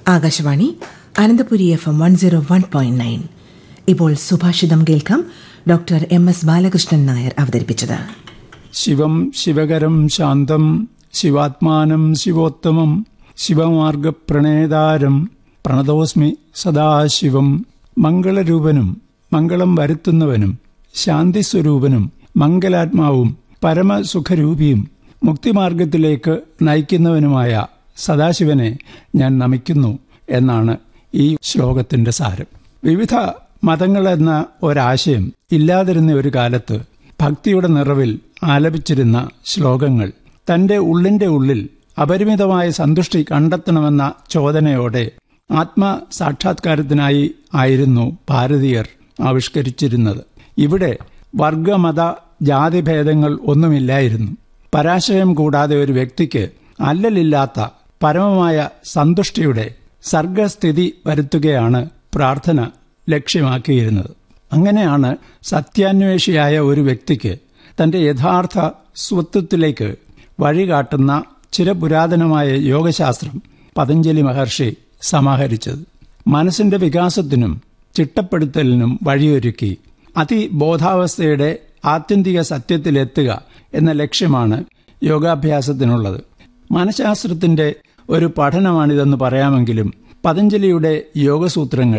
Akashvani Ananthapuri F M one zero one point nine ഇപ്പോൾ സുഭാഷിതം കേൾക്കാം doctor M S Balakrishnan Nair അവതരിപ്പിച്ചത് ശിവം ശിവകരം ശാന്തം ശിവാത്മാനം ശിവോത്തമം ശിവമാർഗപ്രണേതാരം പ്രണതോസ്മി സദാശിവം മംഗളരൂപനും മംഗളം വരുത്തുന്നവനും ശാന്തിസ്വരൂപനും മംഗലാത്മാവും പരമസുഖരൂപിയും മുക്തിമാർഗത്തിലേക്ക് നയിക്കുന്നവനുമായ സദാശിവനെ ഞാൻ നമിക്കുന്നു എന്നാണ് ഈ ശ്ലോകത്തിന്റെ സാരം വിവിധ മതങ്ങളെന്ന ഒരാശയം ഇല്ലാതിരുന്ന ഒരു കാലത്ത് ഭക്തിയുടെ നിറവിൽ ആലപിച്ചിരുന്ന ശ്ലോകങ്ങൾ തന്റെ ഉള്ളിന്റെ ഉള്ളിൽ അപരിമിതമായ സന്തുഷ്ടി കണ്ടെത്തണമെന്ന ചോദനയോടെ ആത്മസാക്ഷാത്കാരത്തിനായി ആയിരുന്നു ഭാരതീയർ ആവിഷ്കരിച്ചിരുന്നത് ഇവിടെ വർഗമത ജാതിഭേദങ്ങൾ ഒന്നുമില്ലായിരുന്നു പരാശയം കൂടാതെ ഒരു വ്യക്തിക്ക് അല്ലലില്ലാത്ത പരമമായ സന്തുഷ്ടിയുടെ സർഗസ്ഥിതി വരുത്തുകയാണ് പ്രാർത്ഥന ലക്ഷ്യമാക്കിയിരുന്നത് അങ്ങനെയാണ് സത്യാന്വേഷിയായ ഒരു വ്യക്തിക്ക് തന്റെ യഥാർത്ഥ സ്വത്വത്തിലേക്ക് വഴികാട്ടുന്ന ചിരപുരാതനമായ യോഗശാസ്ത്രം പതഞ്ജലി മഹർഷി സമാഹരിച്ചത് മനസ്സിന്റെ വികാസത്തിനും ചിട്ടപ്പെടുത്തലിനും വഴിയൊരുക്കി അതിബോധാവസ്ഥയുടെ ആത്യന്തിക സത്യത്തിലെത്തുക എന്ന ലക്ഷ്യമാണ് യോഗാഭ്യാസത്തിനുള്ളത് മനഃശാസ്ത്രത്തിന്റെ ഒരു പഠനമാണിതെന്ന് പറയാമെങ്കിലും പതഞ്ജലിയുടെ യോഗസൂത്രങ്ങൾ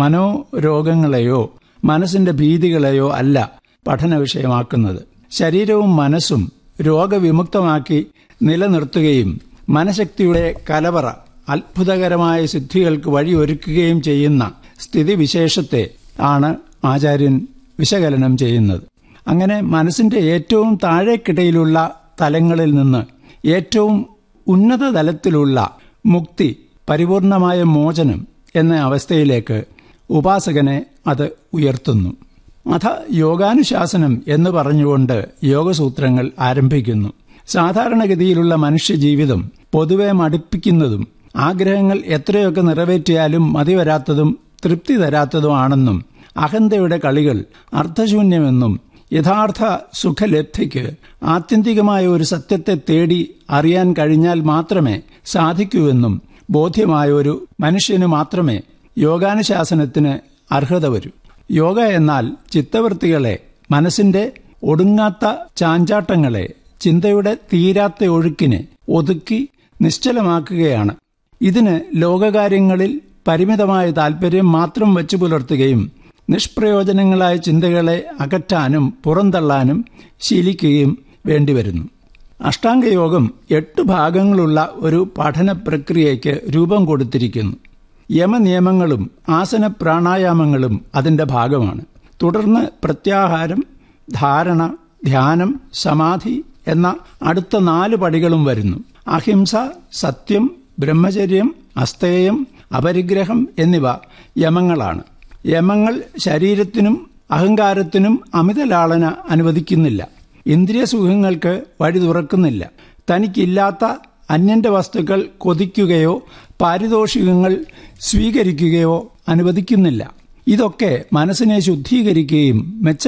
മനോരോഗങ്ങളെയോ മനസ്സിന്റെ ഭീതികളെയോ അല്ല പഠന വിഷയമാക്കുന്നത് ശരീരവും മനസ്സും രോഗവിമുക്തമാക്കി നിലനിർത്തുകയും മനഃശക്തിയുടെ കലവറ അത്ഭുതകരമായ സിദ്ധികൾക്ക് വഴിയൊരുക്കുകയും ചെയ്യുന്ന സ്ഥിതിവിശേഷത്തെ ആണ് ആചാര്യൻ വിശകലനം ചെയ്യുന്നത് അങ്ങനെ മനസ്സിന്റെ ഏറ്റവും താഴേക്കിടയിലുള്ള തലങ്ങളിൽ നിന്ന് ഏറ്റവും ഉന്നത തലത്തിലുള്ള മുക്തി പരിപൂർണമായ മോചനം എന്ന അവസ്ഥയിലേക്ക് ഉപാസകനെ അത് ഉയർത്തുന്നു അഥ യോഗാനുശാസനം എന്ന് പറഞ്ഞുകൊണ്ട് യോഗസൂത്രങ്ങൾ ആരംഭിക്കുന്നു സാധാരണഗതിയിലുള്ള മനുഷ്യജീവിതം പൊതുവെ മടുപ്പിക്കുന്നതും ആഗ്രഹങ്ങൾ എത്രയൊക്കെ നിറവേറ്റിയാലും മതിവരാത്തതും തൃപ്തി തരാത്തതുമാണെന്നും അഹന്തയുടെ കളികൾ അർത്ഥശൂന്യമെന്നും യഥാർത്ഥ സുഖലബ്ധിക്ക് ആത്യന്തികമായ ഒരു സത്യത്തെ തേടി അറിയാൻ കഴിഞ്ഞാൽ മാത്രമേ സാധിക്കൂവെന്നും ബോധ്യമായ ഒരു മനുഷ്യന് മാത്രമേ യോഗാനുശാസനത്തിന് അർഹത വരൂ യോഗ എന്നാൽ ചിത്തവൃത്തികളെ മനസ്സിന്റെ ഒടുങ്ങാത്ത ചാഞ്ചാട്ടങ്ങളെ ചിന്തയുടെ തീരാത്ത ഒഴുക്കിനെ ഒതുക്കി നിശ്ചലമാക്കുകയാണ് ഇതിന് ലോകകാര്യങ്ങളിൽ പരിമിതമായ താൽപര്യം മാത്രം വെച്ചു പുലർത്തുകയും നിഷ്പ്രയോജനങ്ങളായ ചിന്തകളെ അകറ്റാനും പുറന്തള്ളാനും ശീലിക്കുകയും വേണ്ടിവരുന്നു അഷ്ടാംഗയോഗം എട്ട് ഭാഗങ്ങളുള്ള ഒരു പഠന പ്രക്രിയയ്ക്ക് രൂപം കൊടുത്തിരിക്കുന്നു യമനിയമങ്ങളും ആസന പ്രാണായാമങ്ങളും അതിന്റെ ഭാഗമാണ് തുടർന്ന് പ്രത്യാഹാരം ധാരണ ധ്യാനം സമാധി എന്ന അടുത്ത നാല് പടികളും വരുന്നു അഹിംസ സത്യം ബ്രഹ്മചര്യം അസ്തേയം അപരിഗ്രഹം എന്നിവ യമങ്ങളാണ് യമങ്ങൾ ശരീരത്തിനും അഹങ്കാരത്തിനും അമിതലാളന അനുവദിക്കുന്നില്ല ഇന്ദ്രിയ സുഖങ്ങൾക്ക് വഴി തുറക്കുന്നില്ല തനിക്കില്ലാത്ത അന്യന്റെ വസ്തുക്കൾ കൊതിക്കുകയോ പാരിതോഷികങ്ങൾ സ്വീകരിക്കുകയോ അനുവദിക്കുന്നില്ല ഇതൊക്കെ മനസ്സിനെ ശുദ്ധീകരിക്കുകയും മെച്ച